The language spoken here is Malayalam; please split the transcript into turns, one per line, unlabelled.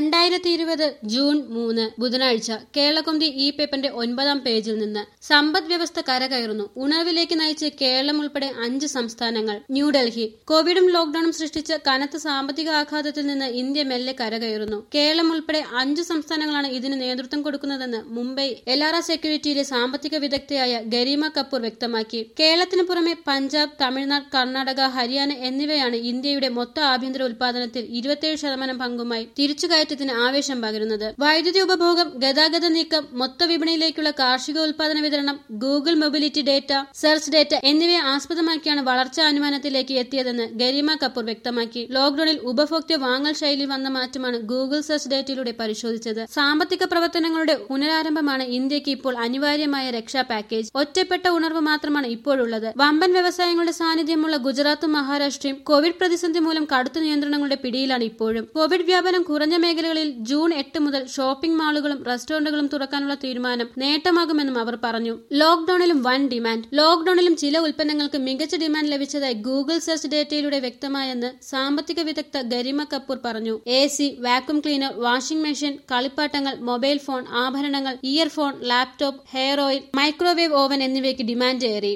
രണ്ടായിരത്തി ഇരുപത് ജൂൺ മൂന്ന് ബുധനാഴ്ച കേരളകൊന്തി ഈ പേപ്പറിന്റെ ഒൻപതാം പേജിൽ നിന്ന് സമ്പദ് വ്യവസ്ഥ കരകയറുന്നു ഉണർവിലേക്ക് നയിച്ച് കേരളം ഉൾപ്പെടെ അഞ്ച് സംസ്ഥാനങ്ങൾ ന്യൂഡൽഹി കോവിഡും ലോക്ഡൌണും സൃഷ്ടിച്ച കനത്ത സാമ്പത്തിക ആഘാതത്തിൽ നിന്ന് ഇന്ത്യ മെല്ലെ കരകയറുന്നു കേരളം ഉൾപ്പെടെ അഞ്ച് സംസ്ഥാനങ്ങളാണ് ഇതിന് നേതൃത്വം കൊടുക്കുന്നതെന്ന് മുംബൈ എലാറ സെക്യൂരിറ്റിയിലെ സാമ്പത്തിക വിദഗ്ധയായ ഗരീമ കപൂർ വ്യക്തമാക്കി കേരളത്തിന് പുറമെ പഞ്ചാബ് തമിഴ്നാട് കർണാടക ഹരിയാന എന്നിവയാണ് ഇന്ത്യയുടെ മൊത്ത ആഭ്യന്തര ഉൽപാദനത്തിൽ ഇരുപത്തിയേഴ് ശതമാനം പങ്കുമായി തിരിച്ചുകയറ്റത്തിന് ആവേശം പകരുന്നത് വൈദ്യുതി ഉപഭോഗം ഗതാഗത നീക്കം മൊത്ത വിപണിയിലേക്കുള്ള കാർഷിക ഉൽപാദന വിതരണം Google mobility data search data എന്നിവയെ ആസ്പദമാക്കിയാണ് വളർച്ചാ അനുമാനത്തിലേക്ക് എത്തിയതെന്ന് ഗരീമ കപൂർ വ്യക്തമാക്കി ലോക്ഡൌണിൽ ഉപഭോക്തൃ വാങ്ങൽ ശൈലിയിൽ വന്ന മാറ്റമാണ് ഗൂഗിൾ സെർച്ച് ഡേറ്റയിലൂടെ പരിശോധിച്ചത് സാമ്പത്തിക പ്രവർത്തനങ്ങളുടെ പുനരാരംഭമാണ് ഇന്ത്യക്ക് ഇപ്പോൾ അനിവാര്യമായ രക്ഷാ പാക്കേജ് ഒറ്റപ്പെട്ട ഉണർവ് മാത്രമാണ് ഇപ്പോഴുള്ളത് വമ്പൻ വ്യവസായങ്ങളുടെ സാന്നിധ്യമുള്ള ഗുജറാത്തും മഹാരാഷ്ട്രയും കോവിഡ് പ്രതിസന്ധി മൂലം കടുത്ത നിയന്ത്രണങ്ങളുടെ പിടിയിലാണ് ഇപ്പോഴും കോവിഡ് വ്യാപനം കുറഞ്ഞ മേഖലകളിൽ ജൂൺ എട്ട് മുതൽ ഷോപ്പിംഗ് മാളുകളും റെസ്റ്റോറന്റുകളും തുറക്കാനുള്ള തീരുമാനം നേട്ടമാകുമെന്നും അവർ പറഞ്ഞു ലോക്ഡൌണിലും വൻ ഡിമാൻഡ് ലോക്ഡൌണിലും ചില ഉൽപ്പന്നങ്ങൾക്ക് മികച്ച ഡിമാൻഡ് ലഭിച്ചതായി ഗൂഗിൾ സെർച്ച് ഡേറ്റയിലൂടെ വ്യക്തമായെന്ന് സാമ്പത്തിക വിദഗ്ധ ഗരിമ കപൂർ പറഞ്ഞു A C vacuum cleaner washing machine കളിപ്പാട്ടങ്ങൾ മൊബൈൽ ഫോൺ ആഭരണങ്ങൾ earphone laptop hair oil microwave oven എന്നിവയ്ക്ക് ഡിമാൻഡ് ഏറി